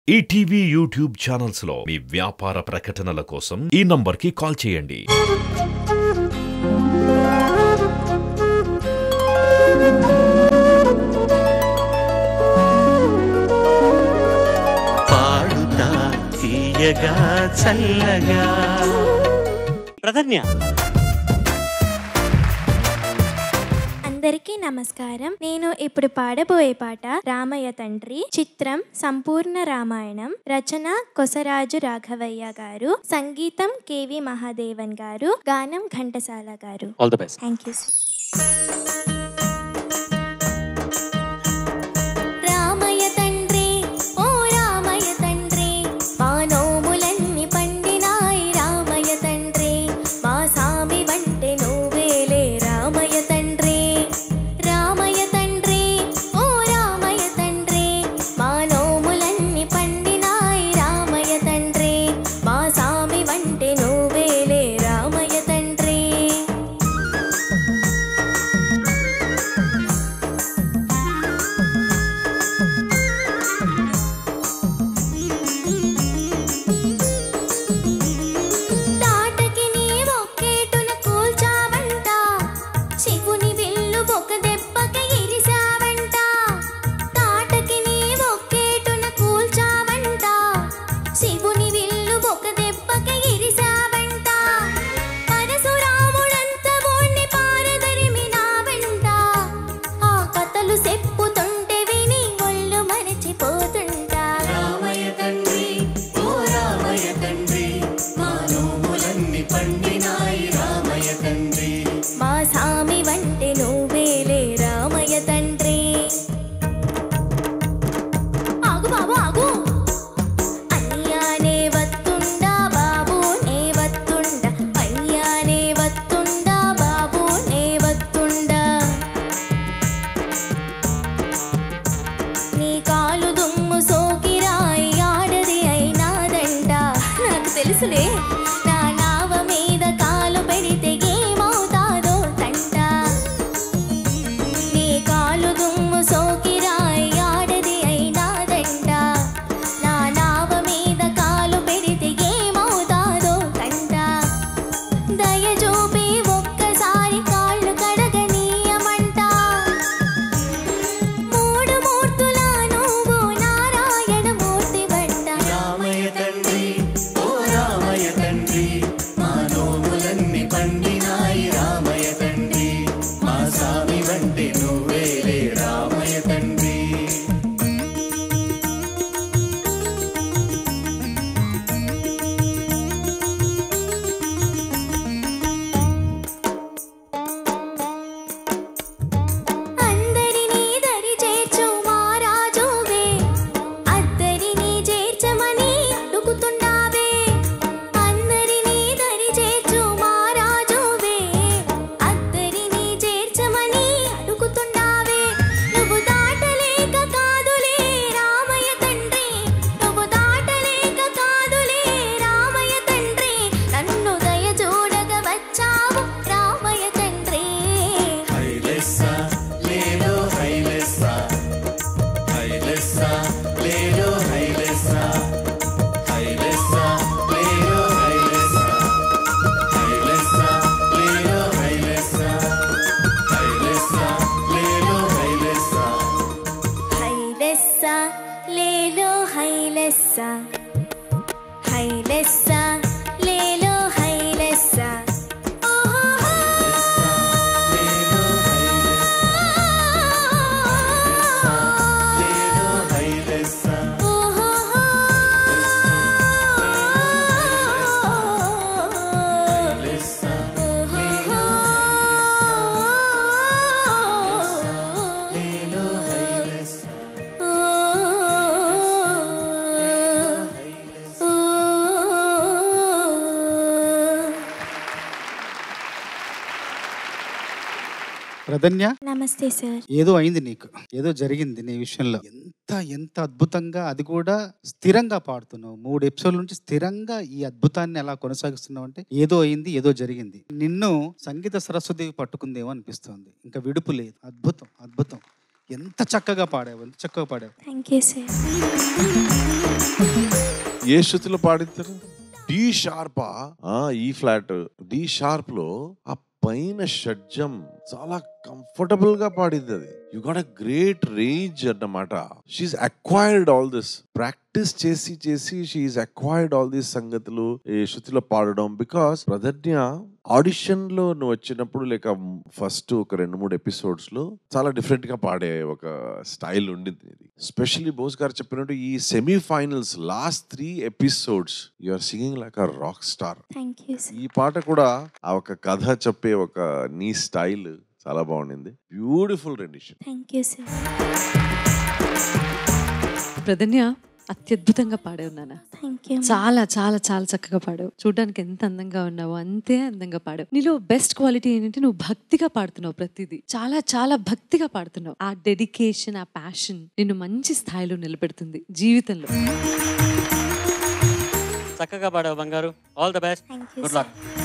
ETV YouTube channels లో మీ వ్యాపార ప్రకటనల కోసం ఈ నంబర్కి కాల్ చేయండి పాడుతా తీయగా చల్లగా ప్రధన్య అందరికీ నమస్కారం నేను ఇప్పుడు పాడబోయే పాట రామయ్య తండ్రి చిత్రం సంపూర్ణ రామాయణం రచన కొసరాజు రాఘవయ్య గారు సంగీతం కేవి మహాదేవన్ గారు గానం ఘంటసాల గారు all the best thank you Ramayya తండ్రి ఓ రామయ్య తండ్రి మా నోములన్నీ పండినాయి రామయ్య తండ్రి మా సామి వంటే నువ్వేలే రామయ్య తండ్రి రామయ్య తండ్రి ఓ రామయ్య తండ్రి మా నోములన్నీ పండినాయి రామయ్య తండ్రి మా సామి వంటే నువ్వేలే రామయ్య తండ్రి తాటకి నీ ఒక్కేటున కూల్చావంట శివుని విల్లు ఒక దెబ్బకి ఇరిసావంట తాటకి నీ ఒక్కేటున కూల్చావంట శివుని విల్లు ఒక దెబ్బకి ఇరిసావంట పరశురాముడంత ఓణ్ణి పారదరిమినావంట ఆ కథలు చెప్పుతుంటే విని ఒళ్ళు మరచిపోతుంటా రామయ్య తండ్రి ఓ రామయ్య తండ్రి మా నోములన్నీ పండినాయి రామయ్య తండ్రి మా సామి వంటి నువ్వేలే రామయ్య తండ్రి ఆగు బాబు ఆగు అయ్యానే వత్తుండా బాబు నే వత్తుండా అయ్యానే వత్తుండా బాబు నే వత్తుండా నీ కాలు దుమ్ము సోకిరాయి ఆడది అయినాదంట నాకు తెలుసులే నా నావ మీద కాలు పెడితే ఏమవుతాదో తంట నీ కాలు దుమ్ము సోకిరాయి ఆడది అయినాదంట నా నావ మీద కాలు పెడితే ఏమవుతాదో తంట దయ చూపి ఒక్కసారి కాళ్ళు కడగనీయమంట మూడు మూర్తుల నువ్వు నారాయణ మూర్తి వంట రామయ్య తండ్రి ఓ రామయ్య తండ్రి మా నోములన్నీ పండినాయి రామయ్య తండ్రి మా సామి వంటి నువ్వేలే రామయ్య తండ్రి అందరినీ దరి చేర్చు మారాజువే అద్దరినీ చేర్చమని అడుగుతున్నావే అందరినీ దరి చేర్చు మారాజువే అద్దరినీ చేర్చమని అడుగుతున్నావే నువ్వు దాటలేక కాదులే రామయ్య తండ్రి నువ్వు దాటలేక కాదులే రామయ్య తండ్రి నన్ను దయ చూడగ వచ్చావు రామయ్య తండ్రి హైలెస్సా లేలో హైలెస్సా హైలెస్సా లేలో హైలెస్సా హైలెస్సా లేలో హైలెస్సా హైలెస్సా లేలో హైలెస్సా హైలెస్సా లేలో హైలెస్సా హైలెస్సా లేలో హైలెస్సా హైలెస్సా లేలో హైలెస్సా ఓహోహో. లేలో హైలెస్సా ఓహోహో. హైలెస్సా లేలో హైలెస్సా ప్రధన్య నమస్తే సార్ ఏదో అయింది నీకు ఏదో జరిగింది నీ విషయంలో ఎంత ఎంత అద్భుతంగా అది కూడా స్థిరంగా పాడుతున్నావు మూడు ఎపిసోడ్ల నుంచి స్థిరంగా ఈ అద్భుతాన్ని అలా కొనసాగిస్తున్నావు అంటే ఏదో అయింది ఏదో జరిగింది నిన్ను సంగీత సరస్వతి పట్టుకుందేమో అనిపిస్తోంది ఇంకా విడుపు లేదు అద్భుతం అద్భుతం ఎంత చక్కగా పాడావు ఎంత చక్కగా పాడావు థ్యాంక్ యూ సార్ ఏ శృతిలో పాడిస్తారు డి షార్పా ఆ ఈ ఫ్లాట్ డి షార్ప్ లో ఆ పైన షడ్జం చాలా కంఫర్టబుల్ గా పాడింది అది you got a great range అన్నమాట she acquired all this practice చేసి చేసి షీఈ్ అక్వైర్డ్ ఆల్ దీస్ సంగతులు ఈ శృతిలో పాడడం బికాస్ ప్రధన్య ఆడిషన్ లో నువ్వు వచ్చినప్పుడు లేక ఫస్ట్ ఒక రెండు మూడు ఎపిసోడ్స్ లో చాలా డిఫరెంట్ గా పాడే ఒక స్టైల్ ఉండింది ఇది స్పెషల్లీ బోస్ గారు చెప్పినట్టు ఈ semi finals last three episodes you are singing like a rock star thank you sir ఈ పాట కూడా ఆ ఒక కథ చెప్పే ఒక నీ స్టైల్ చాలా బాగుండింది beautiful rendition thank you sir Pradhanya అత్యద్భుతంగా పాడావు నాన్న థ్యాంక్ యూ చాలా చాలా చాలా చక్కగా పాడావు చూడడానికి ఎంత అందంగా ఉన్నావో అంతే అందంగా పాడావు నీలో బెస్ట్ క్వాలిటీ ఏంటంటే నువ్వు భక్తిగా పాడుతున్నావు ప్రతిదీ చాలా చాలా భక్తిగా పాడుతున్నావు ఆ డెడికేషన్ ఆ ప్యాషన్ నిన్ను మంచి స్థాయిలో నిలబెడుతుంది జీవితంలో చక్కగా పాడావు బంగారు all the best thank you good sir luck